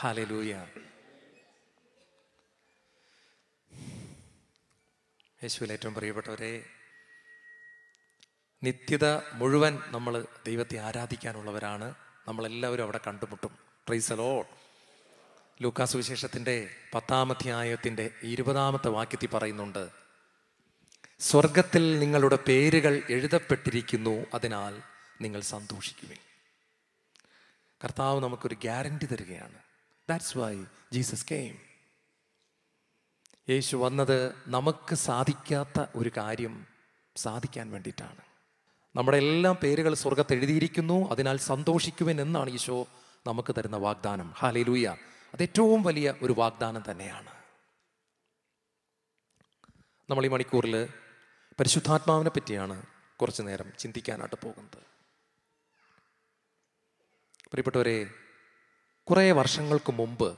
hallelujah യേശുവിൽ ഏറ്റവും പ്രിയപ്പെട്ടവരെ നിത്യത മുഴുവൻ നമ്മൾ ദൈവത്തെ ആരാധിക്കാനുള്ളവരാണ് നമ്മളെല്ലാവരും അവിടെ കണ്ടുമുട്ടും പ്രൈസലോ ലൂക്കാസ് വിശേഷത്തിൻ്റെ പത്താമധ്യായത്തിൻ്റെ ഇരുപതാമത്തെ വാക്യത്തിൽ പറയുന്നുണ്ട് സ്വർഗത്തിൽ നിങ്ങളുടെ പേരുകൾ എഴുതപ്പെട്ടിരിക്കുന്നു അതിനാൽ നിങ്ങൾ സന്തോഷിക്കുവിൻ കർത്താവ് നമുക്കൊരു ഗ്യാരണ്ടി തരികയാണ് ദാറ്റ്സ് വൈ ജീസസ് കെയിം യേശു വന്നത് നമുക്ക് സാധിക്കാത്ത ഒരു കാര്യം സാധിക്കാൻ വേണ്ടിയിട്ടാണ് നമ്മുടെ എല്ലാ പേരുകൾ സ്വർഗത്ത് എഴുതിയിരിക്കുന്നു അതിനാൽ സന്തോഷിക്കുവൻ എന്നാണ് ഈശോ നമുക്ക് തരുന്ന വാഗ്ദാനം ഹാലേലൂയ അത് ഏറ്റവും വലിയ ഒരു വാഗ്ദാനം തന്നെയാണ് നമ്മൾ ഈ മണിക്കൂറിൽ പരിശുദ്ധാത്മാവിനെ പറ്റിയാണ് കുറച്ചു നേരം ചിന്തിക്കാനായിട്ട് പോകുന്നത് പ്രിയപ്പെട്ടവരെ കുറേ വർഷങ്ങൾക്ക് മുമ്പ്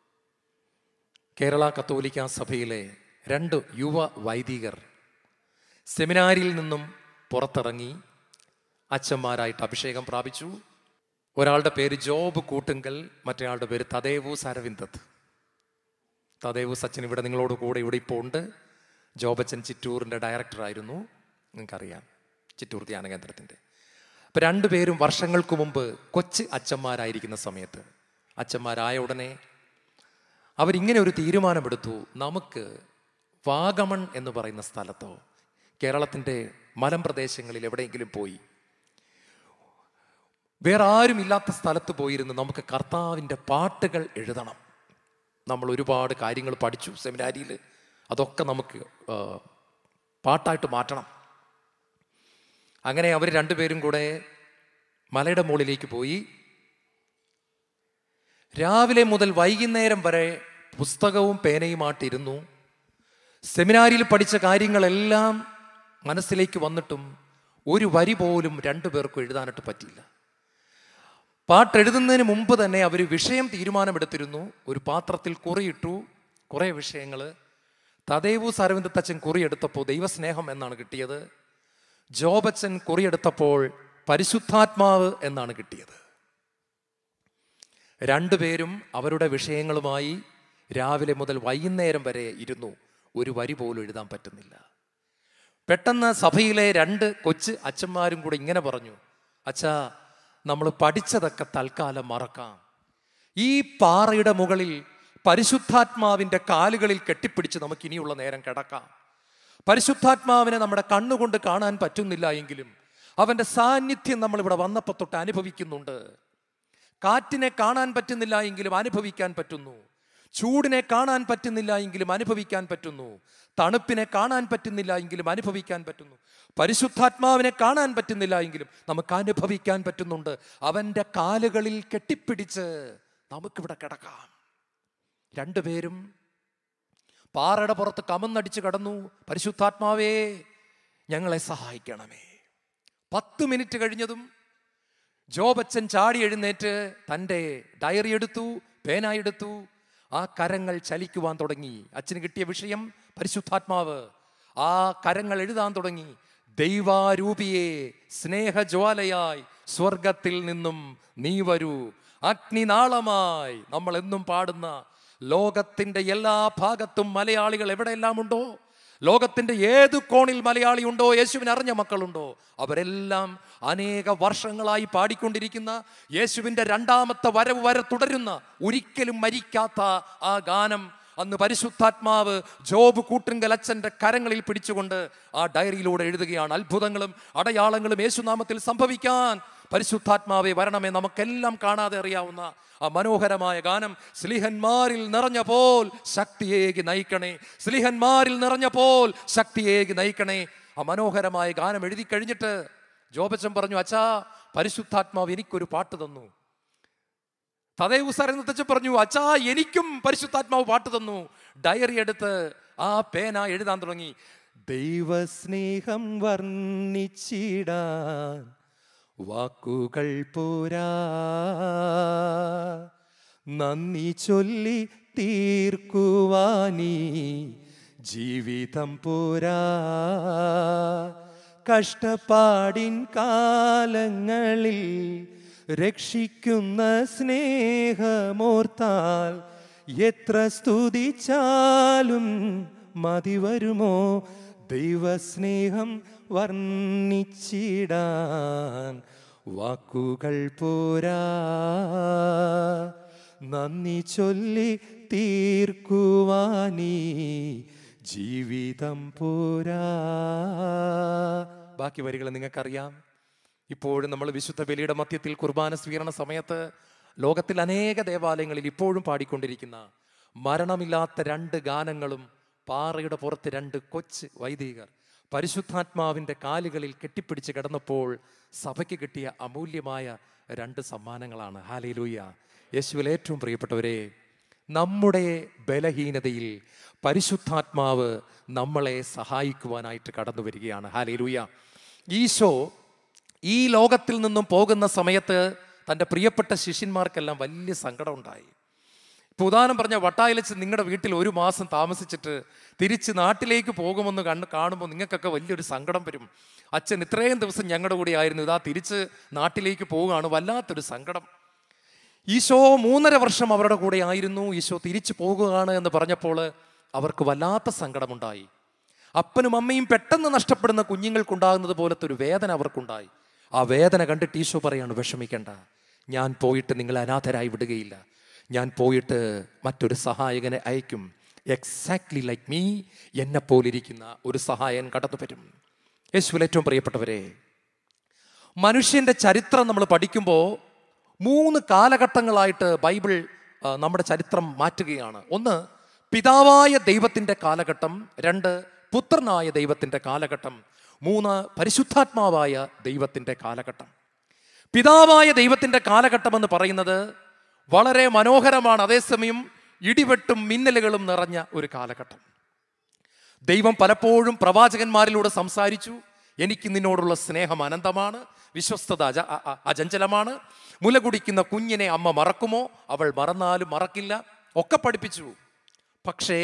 കേരള കത്തോലിക്ക സഭയിലെ രണ്ട് യുവ വൈദികർ സെമിനാരിയിൽ നിന്നും പുറത്തിറങ്ങി അച്ഛന്മാരായിട്ട് അഭിഷേകം പ്രാപിച്ചു ഒരാളുടെ പേര് ജോബ് കൂട്ടുങ്കൽ മറ്റേയാളുടെ പേര് തദേവൂസ് അരവിന്ദത്ത് തദേവൂസ് അച്ഛൻ ഇവിടെ നിങ്ങളോട് കൂടെ ഇവിടെ ഇപ്പോൾ ഉണ്ട് ജോബച്ചൻ ചിറ്റൂറിൻ്റെ ഡയറക്ടറായിരുന്നു നിങ്ങൾക്കറിയാം ചിറ്റൂർ ധ്യാന കേന്ദ്രത്തിൻ്റെ അപ്പം രണ്ടുപേരും വർഷങ്ങൾക്ക് മുമ്പ് കൊച്ചു അച്ഛന്മാരായിരിക്കുന്ന സമയത്ത് അച്ഛന്മാരായ ഉടനെ അവരിങ്ങനെ ഒരു തീരുമാനമെടുത്തു നമുക്ക് വാഗമൺ എന്ന് പറയുന്ന സ്ഥലത്തോ കേരളത്തിൻ്റെ മലമ്പ്രദേശങ്ങളിൽ എവിടെയെങ്കിലും പോയി വേറെ ആരും ഇല്ലാത്ത സ്ഥലത്ത് പോയിരുന്ന് നമുക്ക് കർത്താവിൻ്റെ പാട്ടുകൾ എഴുതണം നമ്മൾ ഒരുപാട് കാര്യങ്ങൾ പഠിച്ചു സെമിനാരിയിൽ അതൊക്കെ നമുക്ക് ആ, പാട്ടായിട്ട് മാറ്റണം അങ്ങനെ അവർ രണ്ടുപേരും കൂടെ മലയുടെ മുകളിലേക്ക് പോയി രാവിലെ മുതൽ വൈകുന്നേരം വരെ പുസ്തകവും പേനയുമായിട്ടിരുന്നു സെമിനാരിയിൽ പഠിച്ച കാര്യങ്ങളെല്ലാം മനസ്സിലേക്ക് വന്നിട്ടും ഒരു വരി പോലും രണ്ടുപേർക്കും എഴുതാനായിട്ട് പറ്റിയില്ല പാട്ടെഴുതുന്നതിന് മുമ്പ് തന്നെ അവർ വിഷയം തീരുമാനമെടുത്തിരുന്നു ഒരു പാത്രത്തിൽ കുറിയിട്ടു കുറേ വിഷയങ്ങൾ തദേവു സരവിന്ദത്തച്ഛൻ കുറിയെടുത്തപ്പോൾ ദൈവസ്നേഹം എന്നാണ് കിട്ടിയത് ജോബച്ചൻ കുറിയെടുത്തപ്പോൾ പരിശുദ്ധാത്മാവ് എന്നാണ് കിട്ടിയത് രണ്ടുപേരും അവരുടെ വിഷയങ്ങളുമായി രാവിലെ മുതൽ വൈകുന്നേരം വരെ ഇരുന്നു ഒരു വരി പോലും എഴുതാൻ പറ്റുന്നില്ല പെട്ടെന്ന് സഭയിലെ രണ്ട് കൊച്ച് അച്ഛന്മാരും കൂടെ ഇങ്ങനെ പറഞ്ഞു അച്ഛാ നമ്മൾ പഠിച്ചതൊക്കെ തൽക്കാലം മറക്കാം ഈ പാറയുടെ മുകളിൽ പരിശുദ്ധാത്മാവിൻ്റെ കാലുകളിൽ കെട്ടിപ്പിടിച്ച് നമുക്ക് ഇനിയുള്ള നേരം കിടക്കാം പരിശുദ്ധാത്മാവിനെ നമ്മുടെ കണ്ണുകൊണ്ട് കാണാൻ പറ്റുന്നില്ല എങ്കിലും അവൻ്റെ സാന്നിധ്യം നമ്മൾ ഇവിടെ വന്നപ്പോൾ തൊട്ട് അനുഭവിക്കുന്നുണ്ട് കാറ്റിനെ കാണാൻ പറ്റുന്നില്ല എങ്കിലും അനുഭവിക്കാൻ പറ്റുന്നു ചൂടിനെ കാണാൻ പറ്റുന്നില്ല എങ്കിലും അനുഭവിക്കാൻ പറ്റുന്നു തണുപ്പിനെ കാണാൻ പറ്റുന്നില്ല എങ്കിലും അനുഭവിക്കാൻ പറ്റുന്നു പരിശുദ്ധാത്മാവിനെ കാണാൻ പറ്റുന്നില്ല എങ്കിലും നമുക്ക് അനുഭവിക്കാൻ പറ്റുന്നുണ്ട് അവൻ്റെ കാലുകളിൽ കെട്ടിപ്പിടിച്ച് നമുക്കിവിടെ കിടക്കാം രണ്ടുപേരും പാറയുടെ പുറത്ത് കമന്നടിച്ച് കടന്നു പരിശുദ്ധാത്മാവേ ഞങ്ങളെ സഹായിക്കണമേ പത്ത് മിനിറ്റ് കഴിഞ്ഞതും ജോബച്ചൻ ചാടി എഴുന്നേറ്റ് തൻ്റെ ഡയറി എടുത്തു പേന എടുത്തു ആ കരങ്ങൾ ചലിക്കുവാൻ തുടങ്ങി അച്ഛന് കിട്ടിയ വിഷയം പരിശുദ്ധാത്മാവ് ആ കരങ്ങൾ എഴുതാൻ തുടങ്ങി ദൈവാരൂപിയെ സ്നേഹജ്വാലയായി സ്വർഗത്തിൽ നിന്നും നീ വരൂ അഗ്നിനാളമായി നമ്മൾ എന്നും പാടുന്ന ലോകത്തിന്റെ എല്ലാ ഭാഗത്തും മലയാളികൾ എവിടെയെല്ലാം ഉണ്ടോ ലോകത്തിന്റെ ഏത് കോണിൽ മലയാളി ഉണ്ടോ യേശുവിനെ അറിഞ്ഞ മക്കളുണ്ടോ അവരെല്ലാം അനേക വർഷങ്ങളായി പാടിക്കൊണ്ടിരിക്കുന്ന യേശുവിൻ്റെ രണ്ടാമത്തെ വരവ് വരെ തുടരുന്ന ഒരിക്കലും മരിക്കാത്ത ആ ഗാനം അന്ന് പരിശുദ്ധാത്മാവ് ജോബ് കൂട്ടുങ്കൽ അച്ഛൻ്റെ കരങ്ങളിൽ പിടിച്ചുകൊണ്ട് ആ ഡയറിയിലൂടെ എഴുതുകയാണ് അത്ഭുതങ്ങളും അടയാളങ്ങളും യേശുനാമത്തിൽ സംഭവിക്കാൻ പരിശുദ്ധാത്മാവെ വരണമേ നമുക്കെല്ലാം കാണാതെ അറിയാവുന്ന ആ മനോഹരമായ ഗാനം സ്ലിഹന്മാരിൽ നിറഞ്ഞ പോൽ ശക്തിയേകി നയിക്കണേ സ്ലിഹന്മാരിൽ നിറഞ്ഞ പോൽ ശക്തിയേകി നയിക്കണേ ആ മനോഹരമായ ഗാനം എഴുതി കഴിഞ്ഞിട്ട് ജോബച്ചൻ പറഞ്ഞു അച്ഛാ പരിശുദ്ധാത്മാവ് എനിക്കൊരു പാട്ട് തന്നു തതേവുസാരെന്ന് പറഞ്ഞു അച്ഛാ എനിക്കും പരിശുദ്ധാത്മാവ് പാട്ട് തന്നു ഡയറി എടുത്ത് ആ പേന എഴുതാൻ തുടങ്ങി ദൈവസ്നേഹം വർണ്ണിച്ചിടാൻ വാക്കുകൾ പോരാ നന്ദി ചൊല്ലി തീർക്കുവാനീ ജീവിതം പോരാ കഷ്ടപ്പാടിൻ കാലങ്ങളിൽ രക്ഷിക്കുന്ന സ്നേഹമോർത്താൽ എത്ര സ്തുതിച്ചാലും മതി വരുമോ ദൈവസ്നേഹം വർണ്ണിച്ചിടാൻ വാക്കുകൾ പോരാ നന്ദി ചൊല്ലി തീർക്കുവാനീ ജീവിതം പോരാ ബാക്കി വരികൾ നിങ്ങൾക്കറിയാം ഇപ്പോഴും നമ്മൾ വിശുദ്ധ ബലിയുടെ മധ്യത്തിൽ കുർബാന സ്വീകരണ സമയത്ത് ലോകത്തിൽ അനേക ദേവാലയങ്ങളിൽ ഇപ്പോഴും പാടിക്കൊണ്ടിരിക്കുന്ന മരണമില്ലാത്ത രണ്ട് ഗാനങ്ങളും പാറയുടെ പുറത്ത് രണ്ട് കൊച്ച് വൈദികർ പരിശുദ്ധാത്മാവിൻ്റെ കാലുകളിൽ കെട്ടിപ്പിടിച്ച് കിടന്നപ്പോൾ സഭയ്ക്ക് കിട്ടിയ അമൂല്യമായ രണ്ട് സമ്മാനങ്ങളാണ് ഹാലേലൂയ യേശുവിൽ ഏറ്റവും പ്രിയപ്പെട്ടവരെ നമ്മുടെ ബലഹീനതയിൽ പരിശുദ്ധാത്മാവ് നമ്മളെ സഹായിക്കുവാനായിട്ട് കടന്നു വരികയാണ് ഹാലേലൂയ ഈശോ ഈ ലോകത്തിൽ നിന്നും പോകുന്ന സമയത്ത് തൻ്റെ പ്രിയപ്പെട്ട ശിഷ്യന്മാർക്കെല്ലാം വലിയ സങ്കടം ഉണ്ടായി ഇപ്പൊ ഉദാഹരണം പറഞ്ഞ വട്ടായിലച്ച് നിങ്ങളുടെ വീട്ടിൽ ഒരു മാസം താമസിച്ചിട്ട് തിരിച്ച് നാട്ടിലേക്ക് പോകുമെന്ന് കണ്ട് കാണുമ്പോൾ നിങ്ങൾക്കൊക്കെ വലിയൊരു സങ്കടം വരും അച്ഛൻ ഇത്രയും ദിവസം ഞങ്ങളുടെ കൂടെ ആയിരുന്നു ഇതാ തിരിച്ച് നാട്ടിലേക്ക് പോവുകയാണ് വല്ലാത്തൊരു സങ്കടം ഈശോ മൂന്നര വർഷം അവരുടെ കൂടെ ആയിരുന്നു ഈശോ തിരിച്ചു പോകുകയാണ് എന്ന് പറഞ്ഞപ്പോൾ അവർക്ക് വല്ലാത്ത സങ്കടമുണ്ടായി അപ്പനും അമ്മയും പെട്ടെന്ന് നഷ്ടപ്പെടുന്ന കുഞ്ഞുങ്ങൾക്കുണ്ടാകുന്നത് പോലത്തെ ഒരു വേദന അവർക്കുണ്ടായി ആ വേദന കണ്ടിട്ട് ഈശോ പറയാണ് വിഷമിക്കേണ്ട ഞാൻ പോയിട്ട് നിങ്ങളെ അനാഥരായി വിടുകയില്ല ഞാൻ പോയിട്ട് മറ്റൊരു സഹായകനെ അയക്കും എക്സാക്ട്ലി ലൈക്ക് മീ എന്നെ പോലിരിക്കുന്ന ഒരു സഹായൻ കടന്നു വരും യേശുവിൽ ഏറ്റവും പ്രിയപ്പെട്ടവരെ മനുഷ്യന്റെ ചരിത്രം നമ്മൾ പഠിക്കുമ്പോൾ മൂന്ന് കാലഘട്ടങ്ങളായിട്ട് ബൈബിൾ ആ, നമ്മുടെ ചരിത്രം മാറ്റുകയാണ് ഒന്ന് പിതാവായ ദൈവത്തിൻ്റെ കാലഘട്ടം രണ്ട് പുത്രനായ ദൈവത്തിൻ്റെ കാലഘട്ടം മൂന്ന് പരിശുദ്ധാത്മാവായ ദൈവത്തിൻ്റെ കാലഘട്ടം പിതാവായ ദൈവത്തിൻ്റെ കാലഘട്ടം എന്ന് പറയുന്നത് വളരെ മനോഹരമാണ് അതേസമയം ഇടിവെട്ടും മിന്നലുകളും നിറഞ്ഞ ഒരു കാലഘട്ടം ദൈവം പലപ്പോഴും പ്രവാചകന്മാരിലൂടെ സംസാരിച്ചു എനിക്ക് നിന്നോടുള്ള സ്നേഹം അനന്തമാണ് വിശ്വസ്തത അജ അ- അ- അചഞ്ചലമാണ് മുല കുടിക്കുന്ന കുഞ്ഞിനെ അമ്മ മറക്കുമോ അവൾ മറന്നാലും മറക്കില്ല ഒക്കെ പഠിപ്പിച്ചു പക്ഷേ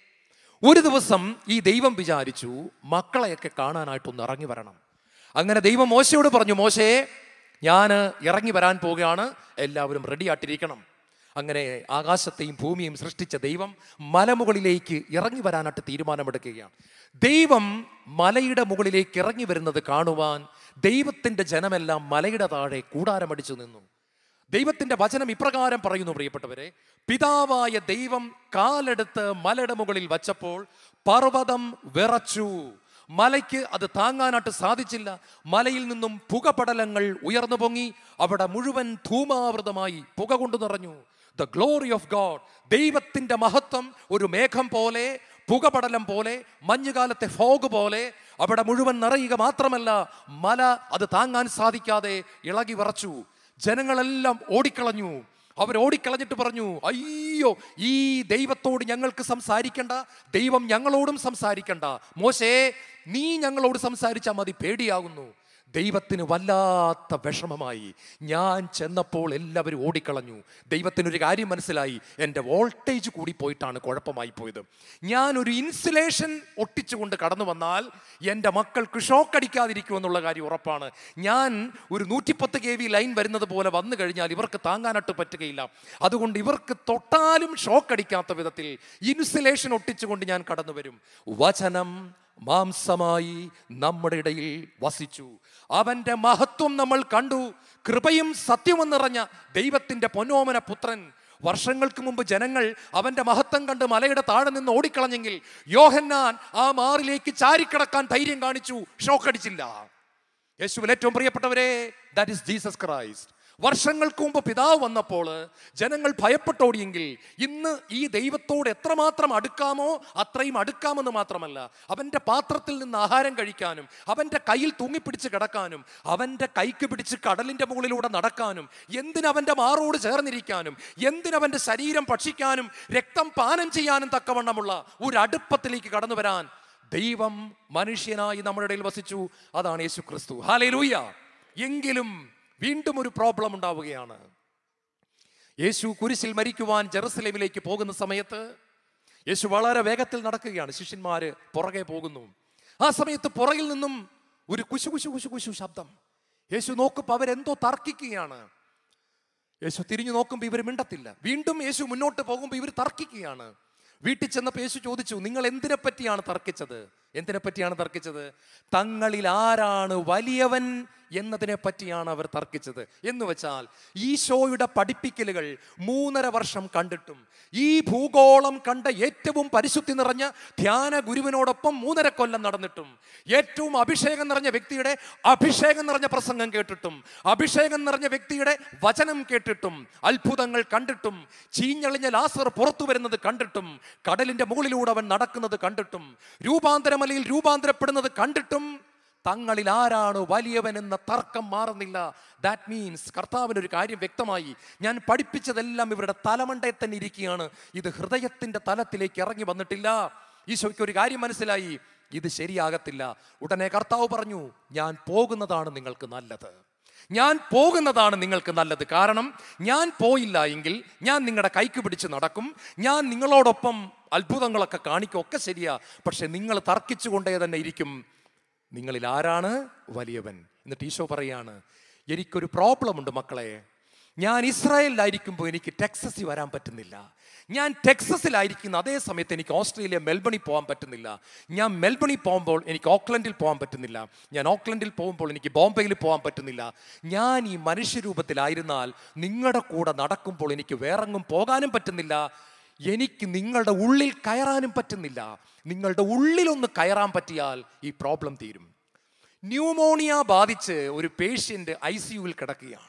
ഒരു ദിവസം ഈ ദൈവം വിചാരിച്ചു മക്കളെയൊക്കെ കാണാനായിട്ടൊന്ന് ഇറങ്ങി വരണം അങ്ങനെ ദൈവം മോശയോട് പറഞ്ഞു മോശയെ ഞാൻ ഇറങ്ങി വരാൻ പോവുകയാണ് എല്ലാവരും റെഡി ആയിട്ടിരിക്കണം അങ്ങനെ ആകാശത്തെയും ഭൂമിയും സൃഷ്ടിച്ച ദൈവം മലമുകളിലേക്ക് ഇറങ്ങി വരാനായിട്ട് തീരുമാനമെടുക്കുകയാണ് ദൈവം മലയുടെ മുകളിലേക്ക് ഇറങ്ങി വരുന്നത് കാണുവാൻ ദൈവത്തിൻ്റെ ജനമെല്ലാം മലയുടെ താഴെ കൂടാരമടിച്ചു നിന്നു ദൈവത്തിന്റെ വചനം ഇപ്രകാരം പറയുന്നു പ്രിയപ്പെട്ടവരെ പിതാവായ ദൈവം കാലെടുത്ത് മലയുടെ മുകളിൽ വച്ചപ്പോൾ പർവ്വതം വിറച്ചു മലയ്ക്ക് അത് താങ്ങാനായിട്ട് സാധിച്ചില്ല മലയിൽ നിന്നും പുകപടലങ്ങൾ ഉയർന്നു പൊങ്ങി അവിടെ മുഴുവൻ ധൂമാവൃതമായി പുക കൊണ്ടു നിറഞ്ഞു ദ ഗ്ലോറി ഓഫ് ഗോഡ് ദൈവത്തിന്റെ മഹത്വം ഒരു മേഘം പോലെ പുകപടലം പോലെ മഞ്ഞുകാലത്തെ ഫോഗ് പോലെ അവിടെ മുഴുവൻ നിറയുക മാത്രമല്ല മല അത് താങ്ങാൻ സാധിക്കാതെ ഇളകി വിറച്ചു ജനങ്ങളെല്ലാം ഓടിക്കളഞ്ഞു അവർ ഓടിക്കളഞ്ഞിട്ട് പറഞ്ഞു അയ്യോ ഈ ദൈവത്തോട് ഞങ്ങൾക്ക് സംസാരിക്കണ്ട ദൈവം ഞങ്ങളോടും സംസാരിക്കണ്ട മോശേ നീ ഞങ്ങളോട് സംസാരിച്ചാൽ മതി പേടിയാകുന്നു ദൈവത്തിന് വല്ലാത്ത വിഷമമായി ഞാൻ ചെന്നപ്പോൾ എല്ലാവരും ഓടിക്കളഞ്ഞു ദൈവത്തിനൊരു കാര്യം മനസ്സിലായി എൻ്റെ വോൾട്ടേജ് കൂടി പോയിട്ടാണ് കുഴപ്പമായി പോയത് ഞാൻ ഒരു ഇൻസുലേഷൻ ഒട്ടിച്ചുകൊണ്ട് കടന്നു വന്നാൽ എൻ്റെ മക്കൾക്ക് ഷോക്ക് അടിക്കാതിരിക്കുമെന്നുള്ള കാര്യം ഉറപ്പാണ് ഞാൻ ഒരു നൂറ്റിപ്പത്ത് കെ വി ലൈൻ വരുന്നത് പോലെ വന്നു കഴിഞ്ഞാൽ ഇവർക്ക് താങ്ങാനായിട്ട് പറ്റുകയില്ല അതുകൊണ്ട് ഇവർക്ക് തൊട്ടാലും ഷോക്ക് അടിക്കാത്ത വിധത്തിൽ ഇൻസുലേഷൻ ഒട്ടിച്ചുകൊണ്ട് ഞാൻ കടന്നു വരും വചനം മാംസമായി നമ്മുടെ ഇടയിൽ വസിച്ചു അവന്റെ മഹത്വം നമ്മൾ കണ്ടു കൃപയും സത്യവും നിറഞ്ഞ ദൈവത്തിന്റെ പൊന്നോമന പുത്രൻ വർഷങ്ങൾക്ക് മുമ്പ് ജനങ്ങൾ അവന്റെ മഹത്വം കണ്ട് മലയുടെ താഴെ നിന്ന് ഓടിക്കളഞ്ഞെങ്കിൽ യോഹന്നാൻ ആ മാറിലേക്ക് ചാരിക്കിടക്കാൻ ധൈര്യം കാണിച്ചു ഷോക്കടിച്ചില്ല യേശുവിൽ ഏറ്റവും പ്രിയപ്പെട്ടവരെ ദാറ്റ് ഇസ് ജീസസ് ക്രൈസ്റ്റ് വർഷങ്ങൾക്ക് മുമ്പ് പിതാവ് വന്നപ്പോൾ ജനങ്ങൾ ഭയപ്പെട്ടോടിയെങ്കിൽ ഇന്ന് ഈ ദൈവത്തോട് എത്രമാത്രം അടുക്കാമോ അത്രയും അടുക്കാമെന്ന് മാത്രമല്ല അവൻ്റെ പാത്രത്തിൽ നിന്ന് ആഹാരം കഴിക്കാനും അവൻ്റെ കയ്യിൽ തൂങ്ങിപ്പിടിച്ച് കിടക്കാനും അവൻ്റെ കൈക്ക് പിടിച്ച് കടലിൻ്റെ മുകളിലൂടെ നടക്കാനും എന്തിനവൻ്റെ മാറോട് ചേർന്നിരിക്കാനും എന്തിനവൻ്റെ ശരീരം ഭക്ഷിക്കാനും രക്തം പാനം ചെയ്യാനും തക്കവണ്ണമുള്ള ഒരു അടുപ്പത്തിലേക്ക് കടന്നു വരാൻ ദൈവം മനുഷ്യനായി നമ്മുടെ ഇടയിൽ വസിച്ചു അതാണ് യേശു ക്രിസ്തു ഹാലേലൂയ എങ്കിലും വീണ്ടും ഒരു പ്രോബ്ലം ഉണ്ടാവുകയാണ് യേശു കുരിശിൽ മരിക്കുവാൻ ജെറുസലേമിലേക്ക് പോകുന്ന സമയത്ത് യേശു വളരെ വേഗത്തിൽ നടക്കുകയാണ് ശിഷ്യന്മാര് പുറകെ പോകുന്നു ആ സമയത്ത് പുറകിൽ നിന്നും ഒരു കുശു കുശു കുശു കുശു ശബ്ദം യേശു നോക്കുമ്പോൾ അവരെന്തോ തർക്കിക്കുകയാണ് യേശു തിരിഞ്ഞു നോക്കുമ്പോൾ ഇവർ മിണ്ടത്തില്ല വീണ്ടും യേശു മുന്നോട്ട് പോകുമ്പോൾ ഇവർ തർക്കിക്കുകയാണ് വീട്ടിൽ ചെന്നപ്പോൾ യേശു ചോദിച്ചു നിങ്ങൾ എന്തിനെ പറ്റിയാണ് തർക്കിച്ചത് എന്തിനെ പറ്റിയാണ് തർക്കിച്ചത് തങ്ങളിൽ ആരാണ് വലിയവൻ എന്നതിനെ പറ്റിയാണ് അവർ തർക്കിച്ചത് എന്ന് വെച്ചാൽ ഈശോയുടെ പഠിപ്പിക്കലുകൾ മൂന്നര വർഷം കണ്ടിട്ടും ഈ ഭൂഗോളം കണ്ട ഏറ്റവും പരിശുദ്ധി നിറഞ്ഞ ധ്യാന ഗുരുവിനോടൊപ്പം മൂന്നര കൊല്ലം നടന്നിട്ടും ഏറ്റവും അഭിഷേകം നിറഞ്ഞ വ്യക്തിയുടെ അഭിഷേകം നിറഞ്ഞ പ്രസംഗം കേട്ടിട്ടും അഭിഷേകം നിറഞ്ഞ വ്യക്തിയുടെ വചനം കേട്ടിട്ടും അത്ഭുതങ്ങൾ കണ്ടിട്ടും ചീഞ്ഞളിഞ്ഞ ലാസർ പുറത്തു വരുന്നത് കണ്ടിട്ടും കടലിന്റെ മുകളിലൂടെ അവൻ നടക്കുന്നത് കണ്ടിട്ടും രൂപാന്തരമലയിൽ രൂപാന്തരപ്പെടുന്നത് കണ്ടിട്ടും തങ്ങളിൽ ആരാണ് വലിയവൻ എന്ന തർക്കം മാറുന്നില്ല ദാറ്റ് മീൻസ് കർത്താവിന് ഒരു കാര്യം വ്യക്തമായി ഞാൻ പഠിപ്പിച്ചതെല്ലാം ഇവരുടെ തലമണ്ടയിൽ തന്നെ ഇരിക്കുകയാണ് ഇത് ഹൃദയത്തിന്റെ തലത്തിലേക്ക് ഇറങ്ങി വന്നിട്ടില്ല ഈശോയ്ക്ക് ഒരു കാര്യം മനസ്സിലായി ഇത് ശരിയാകത്തില്ല ഉടനെ കർത്താവ് പറഞ്ഞു ഞാൻ പോകുന്നതാണ് നിങ്ങൾക്ക് നല്ലത് ഞാൻ പോകുന്നതാണ് നിങ്ങൾക്ക് നല്ലത് കാരണം ഞാൻ പോയില്ല എങ്കിൽ ഞാൻ നിങ്ങളുടെ കൈക്ക് പിടിച്ച് നടക്കും ഞാൻ നിങ്ങളോടൊപ്പം അത്ഭുതങ്ങളൊക്കെ കാണിക്കും ഒക്കെ ശരിയാ പക്ഷെ നിങ്ങൾ തർക്കിച്ചുകൊണ്ടേ തന്നെ ഇരിക്കും നിങ്ങളിൽ ആരാണ് വലിയവൻ എന്നിട്ട് ഈശോ പറയാണ് എനിക്കൊരു പ്രോബ്ലം ഉണ്ട് മക്കളെ ഞാൻ ഇസ്രായേലിലായിരിക്കുമ്പോൾ എനിക്ക് ടെക്സസിൽ വരാൻ പറ്റുന്നില്ല ഞാൻ ടെക്സസിലായിരിക്കുന്ന അതേ സമയത്ത് എനിക്ക് ഓസ്ട്രേലിയ മെൽബണിൽ പോകാൻ പറ്റുന്നില്ല ഞാൻ മെൽബണിൽ പോകുമ്പോൾ എനിക്ക് ഓക്ലൻഡിൽ പോകാൻ പറ്റുന്നില്ല ഞാൻ ഓക്ലൻഡിൽ പോകുമ്പോൾ എനിക്ക് ബോംബെയിൽ പോകാൻ പറ്റുന്നില്ല ഞാൻ ഈ മനുഷ്യരൂപത്തിലായിരുന്നാൽ നിങ്ങളുടെ കൂടെ നടക്കുമ്പോൾ എനിക്ക് വേറെങ്ങും പോകാനും പറ്റുന്നില്ല എനിക്ക് നിങ്ങളുടെ ഉള്ളിൽ കയറാനും പറ്റുന്നില്ല നിങ്ങളുടെ ഉള്ളിലൊന്ന് കയറാൻ പറ്റിയാൽ ഈ പ്രോബ്ലം തീരും ന്യൂമോണിയ ബാധിച്ച് ഒരു പേഷ്യൻ്റ് ഐ സി യുവിൽ കിടക്കുകയാണ്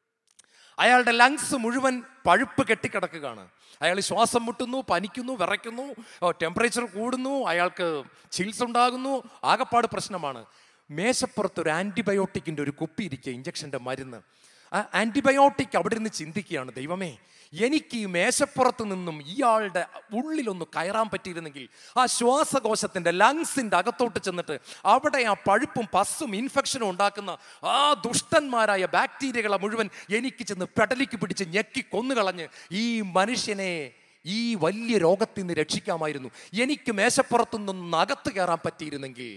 അയാളുടെ ലങ്സ് മുഴുവൻ പഴുപ്പ് കെട്ടിക്കിടക്കുകയാണ് അയാൾ ശ്വാസം മുട്ടുന്നു പനിക്കുന്നു വിറയ്ക്കുന്നു ടെമ്പറേച്ചർ കൂടുന്നു അയാൾക്ക് ചിൽസ് ഉണ്ടാകുന്നു ആകപ്പാട് പ്രശ്നമാണ് മേശപ്പുറത്ത് ഒരു ആൻറ്റിബയോട്ടിക്കിൻ്റെ ഒരു കുപ്പി ഇരിക്കുക ഇഞ്ചക്ഷൻ്റെ മരുന്ന് ആ ആൻറ്റിബയോട്ടിക് അവിടെ നിന്ന് ചിന്തിക്കുകയാണ് ദൈവമേ എനിക്ക് ഈ മേശപ്പുറത്ത് നിന്നും ഇയാളുടെ ഉള്ളിലൊന്ന് കയറാൻ പറ്റിയിരുന്നെങ്കിൽ ആ ശ്വാസകോശത്തിൻ്റെ ലങ്സിൻ്റെ അകത്തോട്ട് ചെന്നിട്ട് അവിടെ ആ പഴുപ്പും പസ്സും ഇൻഫെക്ഷനും ഉണ്ടാക്കുന്ന ആ ദുഷ്ടന്മാരായ ബാക്ടീരിയകളെ മുഴുവൻ എനിക്ക് ചെന്ന് പെടലിക്ക് പിടിച്ച് ഞെക്കി കൊന്നുകളഞ്ഞ് ഈ മനുഷ്യനെ ഈ വലിയ രോഗത്തിൽ നിന്ന് രക്ഷിക്കാമായിരുന്നു എനിക്ക് മേശപ്പുറത്തു നിന്നും അകത്ത് കയറാൻ പറ്റിയിരുന്നെങ്കിൽ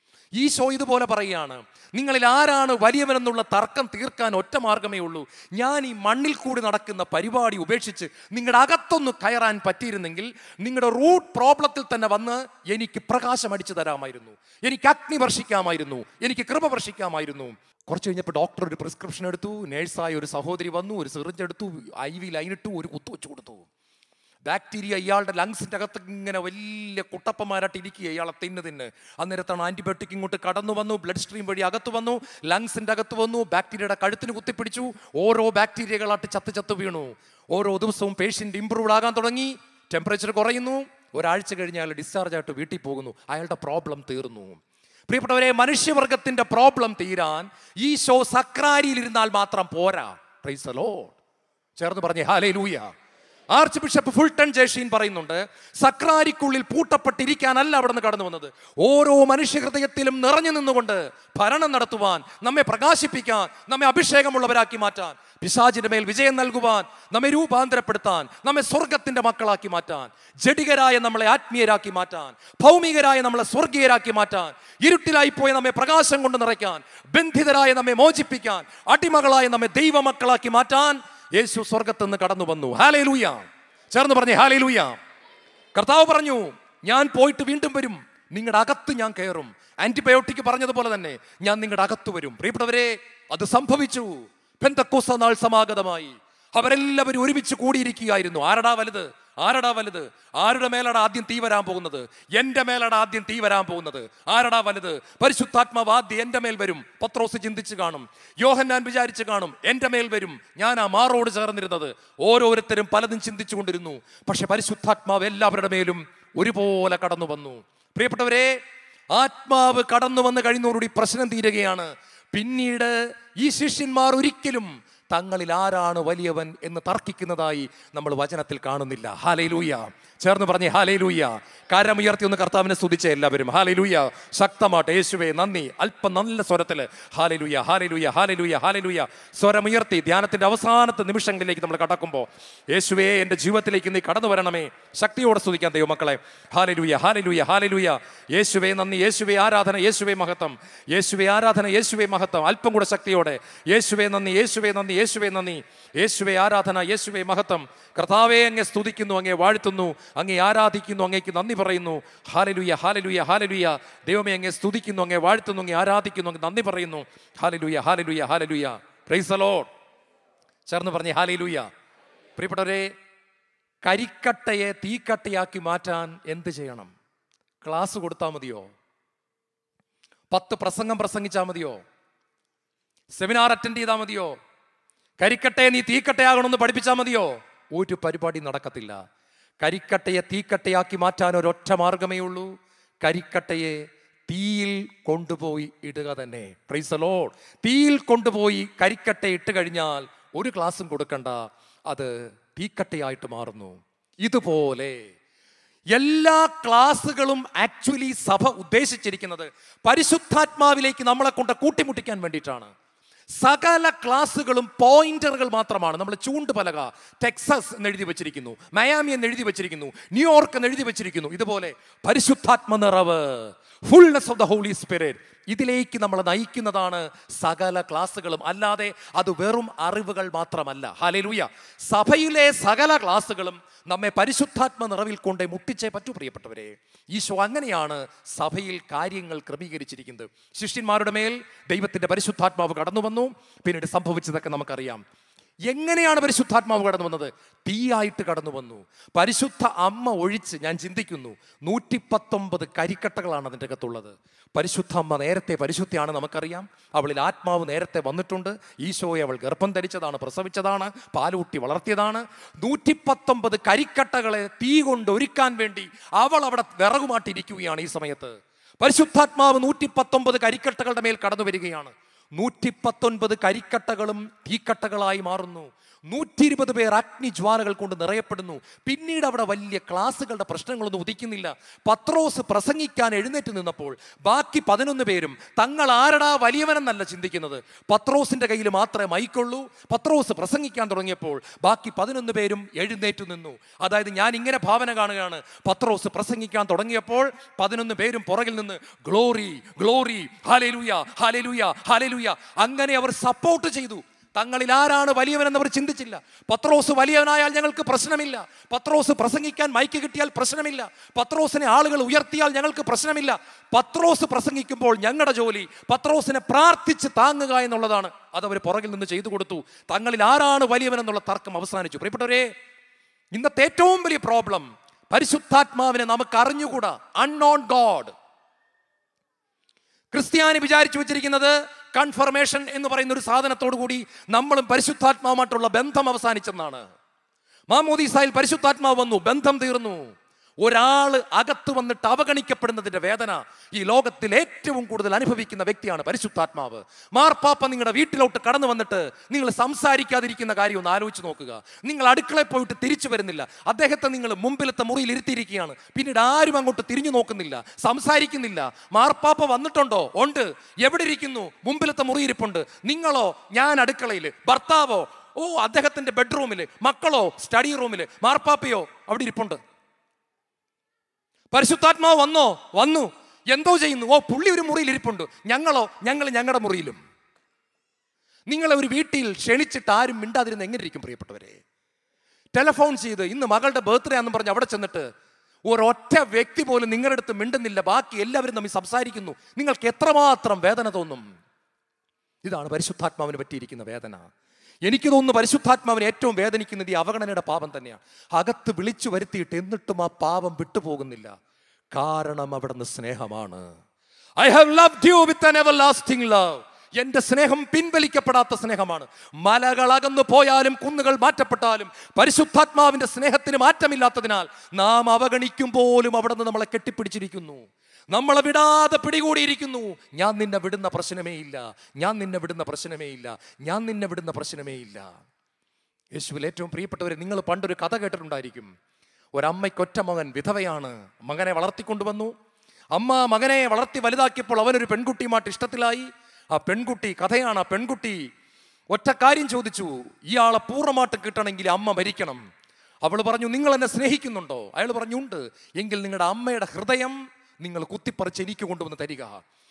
ഈശോ ഇതുപോലെ പറയുകയാണ് നിങ്ങളിൽ ആരാണ് വലിയവനെന്നുള്ള തർക്കം തീർക്കാൻ ഒറ്റ മാർഗമേ ഉള്ളൂ ഞാൻ ഈ മണ്ണിൽ കൂടി നടക്കുന്ന പരിപാടി ഉപേക്ഷിച്ച് നിങ്ങളുടെ അകത്തൊന്ന് കയറാൻ പറ്റിയിരുന്നെങ്കിൽ നിങ്ങളുടെ റൂട്ട് പ്രോബ്ലത്തിൽ തന്നെ വന്ന് എനിക്ക് പ്രകാശം അടിച്ചു തരാമായിരുന്നു എനിക്ക് അഗ്നി വർഷിക്കാമായിരുന്നു എനിക്ക് കൃപ വർഷിക്കാമായിരുന്നു കുറച്ച് കഴിഞ്ഞപ്പോൾ ഡോക്ടർ ഒരു പ്രിസ്ക്രിപ്ഷൻ എടുത്തു നേഴ്സായ ഒരു സഹോദരി വന്നു ഒരു സിറിഞ്ച് എടുത്തു ഐ വി ലൈനിട്ടു ഒരു കുത്തു വെച്ചു കൊടുത്തു ബാക്ടീരിയ ഇയാളുടെ ലങ്സിൻ്റെ അകത്ത് ഇങ്ങനെ വലിയ കുട്ടപ്പന്മാരായിട്ട് ഇരിക്കുക ഇയാളെ തിന്ന് തിന്ന് അന്നേരത്താണ് ആൻറ്റിബയോട്ടിക് ഇങ്ങോട്ട് കടന്നു വന്നു ബ്ലഡ് സ്ട്രീം വഴി അകത്ത് വന്നു ലങ്സിൻ്റെ അകത്ത് വന്നു ബാക്ടീരിയയുടെ കഴുത്തിന് കുത്തിപ്പിടിച്ചു ഓരോ ബാക്ടീരിയകളായിട്ട് ചത്ത് ചത്ത് വീണു ഓരോ ദിവസവും പേഷ്യൻ്റ് ഇമ്പ്രൂവ്ഡ് ആകാൻ തുടങ്ങി ടെമ്പറേച്ചർ കുറയുന്നു ഒരാഴ്ച കഴിഞ്ഞ് അയാൾ ഡിസ്ചാർജ് ആയിട്ട് വീട്ടിൽ പോകുന്നു അയാളുടെ പ്രോബ്ലം തീർന്നു പ്രിയപ്പെട്ടവരെ മനുഷ്യവർഗത്തിന്റെ പ്രോബ്ലം തീരാൻ ഈ ഷോ സക്രാരിയിലിരുന്നാൽ മാത്രം പോരാ പ്രൈസലോ ചേർന്ന് പറഞ്ഞേ ഹാലേ ലൂയ ആർച്ച് ബിഷപ്പ് ഫുൾട്ടൺ ജേഷീൻ പറയുന്നുണ്ട് സക്രാരിക്കുള്ളിൽ പൂട്ടപ്പെട്ടിരിക്കാനല്ല അവിടെ നിന്ന് കടന്നു വന്നത് ഓരോ മനുഷ്യഹൃദയത്തിലും നിറഞ്ഞു നിന്നുകൊണ്ട് ഭരണം നടത്തുവാൻ നമ്മെ പ്രകാശിപ്പിക്കാൻ നമ്മെ അഭിഷേകമുള്ളവരാക്കി മാറ്റാൻ പിശാചിന്റെ മേൽ വിജയം നൽകുവാൻ നമ്മെ രൂപാന്തരപ്പെടുത്താൻ നമ്മെ സ്വർഗത്തിന്റെ മക്കളാക്കി മാറ്റാൻ ജഡികരായ നമ്മളെ ആത്മീയരാക്കി മാറ്റാൻ ഭൗമികരായ നമ്മളെ സ്വർഗീയരാക്കി മാറ്റാൻ ഇരുട്ടിലായി പോയ നമ്മെ പ്രകാശം കൊണ്ട് നിറയ്ക്കാൻ ബന്ധിതരായ നമ്മെ മോചിപ്പിക്കാൻ അടിമകളായ നമ്മെ ദൈവമക്കളാക്കി മാറ്റാൻ യേശു സ്വർഗത്ത് നിന്ന് കടന്നു വന്നു ഹാലേ ലൂയ ചേർന്ന് പറഞ്ഞേ ഹാലേ ലൂയ കർത്താവ് പറഞ്ഞു ഞാൻ പോയിട്ട് വീണ്ടും വരും നിങ്ങളുടെ അകത്ത് ഞാൻ കയറും ആന്റിബയോട്ടിക് പറഞ്ഞതുപോലെ തന്നെ ഞാൻ നിങ്ങളുടെ അകത്ത് വരും പ്രിയപ്പെട്ടവരെ അത് സംഭവിച്ചു പെന്തക്കോസ നാൾ സമാഗതമായി അവരെല്ലാവരും ഒരുമിച്ച് കൂടിയിരിക്കുകയായിരുന്നു ആരടാ വലുത് ആരടാ വലുത് ആരുടെ മേലടാ ആദ്യം തീ വരാൻ പോകുന്നത് എന്റെ മേലടാ ആദ്യം തീ വരാൻ പോകുന്നത് ആരടാ വലുത് പരിശുദ്ധാത്മാവ് ആദ്യം എന്റെ മേൽ വരും പത്രോസ് ചിന്തിച്ച് കാണും യോഹന്നാൻ വിചാരിച്ച് കാണും എന്റെ മേൽ വരും ഞാൻ ആ മാറോട് ചേർന്നിരുന്നത് ഓരോരുത്തരും പലതും ചിന്തിച്ചു കൊണ്ടിരുന്നു പക്ഷെ പരിശുദ്ധാത്മാവ് എല്ലാവരുടെ മേലും ഒരുപോലെ കടന്നു വന്നു പ്രിയപ്പെട്ടവരെ ആത്മാവ് കടന്നു വന്ന് കഴിയുന്നതോടുകൂടി പ്രശ്നം തീരുകയാണ് പിന്നീട് ഈ ശിഷ്യന്മാർ ഒരിക്കലും തങ്ങളിൽ ആരാണ് വലിയവൻ എന്ന് തർക്കിക്കുന്നതായി നമ്മൾ വചനത്തിൽ കാണുന്നില്ല ഹാലയിലൂയ ചേർന്ന് പറഞ്ഞേ ഹാലയിലൂയ കരമുയർത്തി ഒന്ന് കർത്താവിനെ സ്തുതിച്ച എല്ലാവരും ഹാലയിലൂയ ശക്തമായിട്ട് യേശുവെ നന്ദി അല്പം നല്ല സ്വരത്തിൽ ഹാലയിലൂയ ഹാലയിലൂയ ഹാലയിലൂയ ഹാലയിലൂയ സ്വരമുയർത്തി ധ്യാനത്തിന്റെ അവസാനത്തെ നിമിഷങ്ങളിലേക്ക് നമ്മൾ കടക്കുമ്പോൾ യേശുവെ എൻ്റെ ജീവിതത്തിലേക്ക് നീ കടന്നു വരണമേ ശക്തിയോടെ സ്തുതിക്കാൻ ദൈവമക്കളെ ഹാലയിലൂയ ഹാലയിലൂയ ഹാലയിലൂയ യേശുവെ നന്ദി യേശുവെ ആരാധന യേശുവെ മഹത്വം യേശുവെ ആരാധന യേശുവെ മഹത്വം അല്പം കൂടെ ശക്തിയോടെ യേശുവെ നന്ദി യേശുവെ നന്ദി യേശുവെ നന്ദി യേശുവെ ആരാധന യേശുവെ മഹത്വം കർത്താവെ അങ്ങെ സ്തുതിക്കുന്നു അങ്ങേ വാഴ്ത്തുന്നു അങ്ങേ ആരാധിക്കുന്നു അങ്ങേക്ക് നന്ദി പറയുന്നു ഹാലലുയ ഹാലലുയ ഹാലലുയ ദൈവമേ അങ്ങെ സ്തുതിക്കുന്നു അങ്ങേ വാഴ്ത്തുന്നു അങ്ങേ ആരാധിക്കുന്നു അങ്ങ് നന്ദി പറയുന്നു ഹാലലുയ ഹാലലുയ ഹാലലുയ പ്രൈസ് ലോഡ് ചേർന്ന് പറഞ്ഞേ ഹാലലുയ പ്രിയപ്പെട്ടവരെ കരിക്കട്ടയെ തീക്കട്ടയാക്കി മാറ്റാൻ എന്ത് ചെയ്യണം ക്ലാസ് കൊടുത്താൽ മതിയോ പത്ത് പ്രസംഗം പ്രസംഗിച്ചാൽ മതിയോ സെമിനാർ അറ്റൻഡ് ചെയ്താൽ മതിയോ കരിക്കട്ടയെ നീ തീക്കട്ടയാകണമെന്ന് പഠിപ്പിച്ചാൽ മതിയോ ഒരു പരിപാടി നടക്കത്തില്ല കരിക്കട്ടയെ തീക്കട്ടയാക്കി മാറ്റാൻ ഒരൊറ്റ മാർഗമേ ഉള്ളൂ കരിക്കട്ടയെ തീയിൽ കൊണ്ടുപോയി ഇടുക തന്നെ പ്രൈസ് ലോഡ് തീയിൽ കൊണ്ടുപോയി കരിക്കട്ട ഇട്ട് കഴിഞ്ഞാൽ ഒരു ക്ലാസ്സും കൊടുക്കണ്ട അത് തീക്കട്ടയായിട്ട് മാറുന്നു ഇതുപോലെ എല്ലാ ക്ലാസ്സുകളും ആക്ച്വലി സഭ ഉദ്ദേശിച്ചിരിക്കുന്നത് പരിശുദ്ധാത്മാവിലേക്ക് നമ്മളെ കൊണ്ട് കൂട്ടിമുട്ടിക്കാൻ വേണ്ടിയിട്ടാണ് സകല ക്ലാസ്സുകളും പോയിന്ററുകൾ മാത്രമാണ് നമ്മൾ ചൂണ്ട് പലക ടെക്സസ് എന്ന് എഴുതി വെച്ചിരിക്കുന്നു മയാമി എന്ന് എഴുതി വെച്ചിരിക്കുന്നു ന്യൂയോർക്ക് എന്ന് എഴുതി വെച്ചിരിക്കുന്നു ഇതുപോലെ പരിശുദ്ധാത്മ നിറവ് fullness of the Holy Spirit ഇതിലേക്ക് നമ്മൾ നയിക്കുന്നതാണ് സകല ക്ലാസ്സുകളും അല്ലാതെ അത് വെറും അറിവുകൾ മാത്രമല്ല ഹാലലൂയ സഭയിലെ സകല ക്ലാസ്സുകളും നമ്മെ പരിശുദ്ധാത്മ നിറവിൽ കൊണ്ടേ മുട്ടിച്ചേ പറ്റൂ പ്രിയപ്പെട്ടവരെ ഈശോ അങ്ങനെയാണ് സഭയിൽ കാര്യങ്ങൾ ക്രമീകരിച്ചിരിക്കുന്നത് ശിഷ്യന്മാരുടെ മേൽ ദൈവത്തിന്റെ പരിശുദ്ധാത്മാവ് കടന്നു വന്നു പിന്നീട് സംഭവിച്ചതൊക്കെ നമുക്കറിയാം എങ്ങനെയാണ് പരിശുദ്ധാത്മാവ് കടന്നു വന്നത് തീയായിട്ട് കടന്നു വന്നു പരിശുദ്ധ അമ്മ ഒഴിച്ച് ഞാൻ ചിന്തിക്കുന്നു നൂറ്റിപ്പത്തൊമ്പത് കരിക്കട്ടകളാണ് അതിൻ്റെ അകത്തുള്ളത് പരിശുദ്ധ അമ്മ നേരത്തെ പരിശുദ്ധിയാണ് നമുക്കറിയാം അവളിൽ ആത്മാവ് നേരത്തെ വന്നിട്ടുണ്ട് ഈശോയെ അവൾ ഗർഭം ധരിച്ചതാണ് പ്രസവിച്ചതാണ് പാലൂട്ടി വളർത്തിയതാണ് നൂറ്റിപ്പത്തൊമ്പത് കരിക്കട്ടകളെ തീ കൊണ്ട് ഒരുക്കാൻ വേണ്ടി അവൾ അവിടെ വിറകുമാട്ടിരിക്കുകയാണ് ഈ സമയത്ത് പരിശുദ്ധാത്മാവ് നൂറ്റി പത്തൊമ്പത് കരിക്കട്ടകളുടെ മേൽ കടന്നു വരികയാണ് നൂറ്റി പത്തൊൻപത് കരിക്കട്ടകളും തീക്കട്ടകളായി മാറുന്നു നൂറ്റി ഇരുപത് പേർ അഗ്നിജ്വാലകൾ കൊണ്ട് നിറയപ്പെടുന്നു പിന്നീട് അവിടെ വലിയ ക്ലാസ്സുകളുടെ പ്രശ്നങ്ങളൊന്നും ഉദിക്കുന്നില്ല പത്രോസ് പ്രസംഗിക്കാൻ എഴുന്നേറ്റ് നിന്നപ്പോൾ ബാക്കി പതിനൊന്ന് പേരും തങ്ങൾ ആരടാ വലിയവനെന്നല്ല ചിന്തിക്കുന്നത് പത്രോസിന്റെ കയ്യിൽ മാത്രമേ മൈക്കുള്ളൂ പത്രോസ് പ്രസംഗിക്കാൻ തുടങ്ങിയപ്പോൾ ബാക്കി പതിനൊന്ന് പേരും എഴുന്നേറ്റ് നിന്നു അതായത് ഞാൻ ഇങ്ങനെ ഭാവന കാണുകയാണ് പത്രോസ് പ്രസംഗിക്കാൻ തുടങ്ങിയപ്പോൾ പതിനൊന്ന് പേരും പുറകിൽ നിന്ന് glory glory hallelujah hallelujah hallelujah അങ്ങനെ അവർ സപ്പോർട്ട് ചെയ്തു തങ്ങളിൽ ആരാണ് വലിയവനെന്ന് അവർ ചിന്തിച്ചില്ല പത്രോസ് വലിയവനായാൽ ഞങ്ങൾക്ക് പ്രശ്നമില്ല പത്രോസ് പ്രസംഗിക്കാൻ മൈക്ക് കിട്ടിയാൽ പ്രശ്നമില്ല പത്രോസിനെ ആളുകൾ ഉയർത്തിയാൽ ഞങ്ങൾക്ക് പ്രശ്നമില്ല പത്രോസ് പ്രസംഗിക്കുമ്പോൾ ഞങ്ങളുടെ ജോലി പത്രോസിനെ പ്രാർത്ഥിച്ച് താങ്ങുക എന്നുള്ളതാണ് അത് അവർ പുറകിൽ നിന്ന് ചെയ്തു കൊടുത്തു തങ്ങളിൽ ആരാണ് വലിയവനെന്നുള്ള തർക്കം അവസാനിച്ചു പ്രിയപ്പെട്ടവരെ ഇന്നത്തെ ഏറ്റവും വലിയ പ്രോബ്ലം പരിശുദ്ധാത്മാവിനെ നമുക്ക് അറിഞ്ഞുകൂടാ അൺനോൺ ഗോഡ് ക്രിസ്ത്യാനി വിചാരിച്ചു വെച്ചിരിക്കുന്നത് കൺഫർമേഷൻ എന്ന് പറയുന്ന ഒരു സാധനത്തോടു കൂടി നമ്മളും പരിശുദ്ധാത്മാവുമായിട്ടുള്ള ബന്ധം അവസാനിച്ചെന്നാണ് മാമോദീസായിൽ പരിശുദ്ധാത്മാവ് വന്നു ബന്ധം തീർന്നു ഒരാൾ അകത്ത് വന്നിട്ട് അവഗണിക്കപ്പെടുന്നതിന്റെ വേദന ഈ ലോകത്തിൽ ഏറ്റവും കൂടുതൽ അനുഭവിക്കുന്ന വ്യക്തിയാണ് പരിശുദ്ധാത്മാവ് മാർപ്പാപ്പ നിങ്ങളുടെ വീട്ടിലോട്ട് കടന്നു വന്നിട്ട് നിങ്ങൾ സംസാരിക്കാതിരിക്കുന്ന കാര്യം ഒന്ന് ആലോചിച്ച് നോക്കുക നിങ്ങൾ അടുക്കളയിൽ പോയിട്ട് തിരിച്ചു വരുന്നില്ല അദ്ദേഹത്തെ നിങ്ങൾ മുമ്പിലത്തെ മുറിയിൽ ഇരുത്തിയിരിക്കുകയാണ് പിന്നീട് ആരും അങ്ങോട്ട് തിരിഞ്ഞു നോക്കുന്നില്ല സംസാരിക്കുന്നില്ല മാർപ്പാപ്പ വന്നിട്ടുണ്ടോ ഉണ്ട് എവിടെ ഇരിക്കുന്നു മുമ്പിലത്തെ മുറി ഇരിപ്പുണ്ട് നിങ്ങളോ ഞാൻ അടുക്കളയിൽ ഭർത്താവോ ഓ അദ്ദേഹത്തിന്റെ ബെഡ്റൂമിൽ മക്കളോ സ്റ്റഡി റൂമിൽ മാർപ്പാപ്പയോ അവിടെ ഇരിപ്പുണ്ട് പരിശുദ്ധാത്മാവ് വന്നോ വന്നു എന്തോ ചെയ്യുന്നു ഓ പുള്ളി ഒരു മുറിയിൽ ഇരിപ്പുണ്ട് ഞങ്ങളോ ഞങ്ങൾ ഞങ്ങളുടെ മുറിയിലും നിങ്ങളെ ഒരു വീട്ടിൽ ക്ഷണിച്ചിട്ട് ആരും മിണ്ടാതിരുന്ന് എങ്ങനെ ഇരിക്കും പ്രിയപ്പെട്ടവരെ ടെലഫോൺ ചെയ്ത് ഇന്ന് മകളുടെ ബർത്ത്ഡേ ആണെന്ന് പറഞ്ഞ് അവിടെ ചെന്നിട്ട് ഒരൊറ്റ വ്യക്തി പോലും നിങ്ങളുടെ അടുത്ത് മിണ്ടുന്നില്ല ബാക്കി എല്ലാവരും തമ്മിൽ സംസാരിക്കുന്നു നിങ്ങൾക്ക് എത്രമാത്രം വേദന തോന്നും ഇതാണ് പരിശുദ്ധാത്മാവിന് പറ്റിയിരിക്കുന്ന വേദന എനിക്ക് തോന്നുന്നു പരിശുദ്ധാത്മാവിന് ഏറ്റവും വേദനിക്കുന്നത് ഈ അവഗണനയുടെ പാപം തന്നെയാണ് അകത്ത് വിളിച്ചു വരുത്തിയിട്ട് എന്നിട്ടും ആ പാപം വിട്ടുപോകുന്നില്ല കാരണം അവിടുന്ന് സ്നേഹമാണ് I have loved you with an everlasting love എന്റെ സ്നേഹം പിൻവലിക്കപ്പെടാത്ത സ്നേഹമാണ് മലകൾ അകന്നു പോയാലും കുന്നുകൾ മാറ്റപ്പെട്ടാലും പരിശുദ്ധാത്മാവിന്റെ സ്നേഹത്തിന് മാറ്റമില്ലാത്തതിനാൽ നാം അവഗണിക്കും പോലും അവിടെ നിന്ന് നമ്മളെ കെട്ടിപ്പിടിച്ചിരിക്കുന്നു നമ്മളെ വിടാതെ പിടികൂടിയിരിക്കുന്നു ഞാൻ നിന്നെ വിടുന്ന പ്രശ്നമേ ഇല്ല ഞാൻ നിന്നെ വിടുന്ന പ്രശ്നമേ ഇല്ല ഞാൻ നിന്നെ വിടുന്ന പ്രശ്നമേ ഇല്ല യേശുവിൽ ഏറ്റവും പ്രിയപ്പെട്ടവരെ നിങ്ങൾ പണ്ടൊരു കഥ കേട്ടിട്ടുണ്ടായിരിക്കും ഒരമ്മയ്ക്കൊറ്റ മകൻ വിധവയാണ് മകനെ വളർത്തിക്കൊണ്ടുവന്നു അമ്മ മകനെ വളർത്തി വലുതാക്കിയപ്പോൾ അവനൊരു പെൺകുട്ടിയുമായിട്ട് ഇഷ്ടത്തിലായി ആ പെൺകുട്ടി കഥയാണ് ആ പെൺകുട്ടി ഒറ്റ കാര്യം ചോദിച്ചു ഇയാളെ പൂർണ്ണമായിട്ട് കിട്ടണമെങ്കിൽ അമ്മ മരിക്കണം അവൾ പറഞ്ഞു നിങ്ങൾ എന്നെ സ്നേഹിക്കുന്നുണ്ടോ അയാൾ പറഞ്ഞുണ്ട് എങ്കിൽ നിങ്ങളുടെ അമ്മയുടെ ഹൃദയം നിങ്ങൾ കുത്തിപ്പറിച്ച് എനിക്ക് കൊണ്ടുവന്ന് തരിക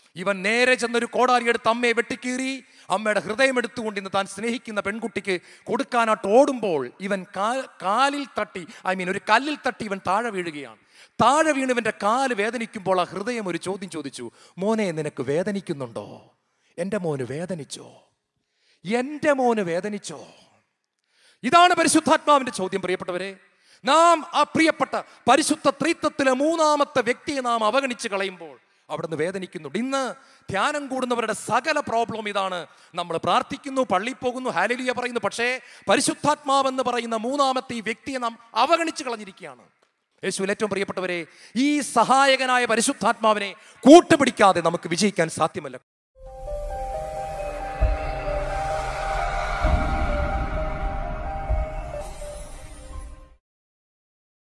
ഇവൻ നേരെ ചെന്നൊരു കോടാരി എടുത്ത് അമ്മയെ വെട്ടിക്കീറി അമ്മയുടെ ഹൃദയം എടുത്തുകൊണ്ട് ഇന്ന് താൻ സ്നേഹിക്കുന്ന പെൺകുട്ടിക്ക് കൊടുക്കാനായിട്ട് ഓടുമ്പോൾ ഇവൻ കാ- കാലിൽ തട്ടി ഐ മീൻ ഒരു കല്ലിൽ തട്ടി ഇവൻ താഴെ വീഴുകയാണ് താഴെ വീണ് ഇവന്റെ കാല് വേദനിക്കുമ്പോൾ ആ ഹൃദയം ഒരു ചോദ്യം ചോദിച്ചു മോനെ നിനക്ക് വേദനിക്കുന്നുണ്ടോ എൻ്റെ മോന് വേദനിച്ചോ എൻ്റെ മോന് വേദനിച്ചോ ഇതാണ് പരിശുദ്ധാത്മാവിന്റെ ചോദ്യം പ്രിയപ്പെട്ടവരെ നാം ആ പ്രിയപ്പെട്ട പരിശുദ്ധ ത്രിത്വത്തിലെ മൂന്നാമത്തെ വ്യക്തിയെ നാം അവഗണിച്ച് കളയുമ്പോൾ അവിടുന്ന് വേദനിക്കുന്നുണ്ട് ഇന്ന് ധ്യാനം കൂടുന്നവരുടെ സകല പ്രോബ്ലം ഇതാണ് നമ്മൾ പ്രാർത്ഥിക്കുന്നു പള്ളിയിൽ പോകുന്നു ഹാലലിയ പറയുന്നു പക്ഷേ പരിശുദ്ധാത്മാവെന്ന് പറയുന്ന മൂന്നാമത്തെ ഈ വ്യക്തിയെ നാം അവഗണിച്ച് കളഞ്ഞിരിക്കുകയാണ് യേശുവിൽ ഏറ്റവും പ്രിയപ്പെട്ടവരെ ഈ സഹായകനായ പരിശുദ്ധാത്മാവിനെ കൂട്ടുപിടിക്കാതെ നമുക്ക് വിജയിക്കാൻ സാധ്യമല്ല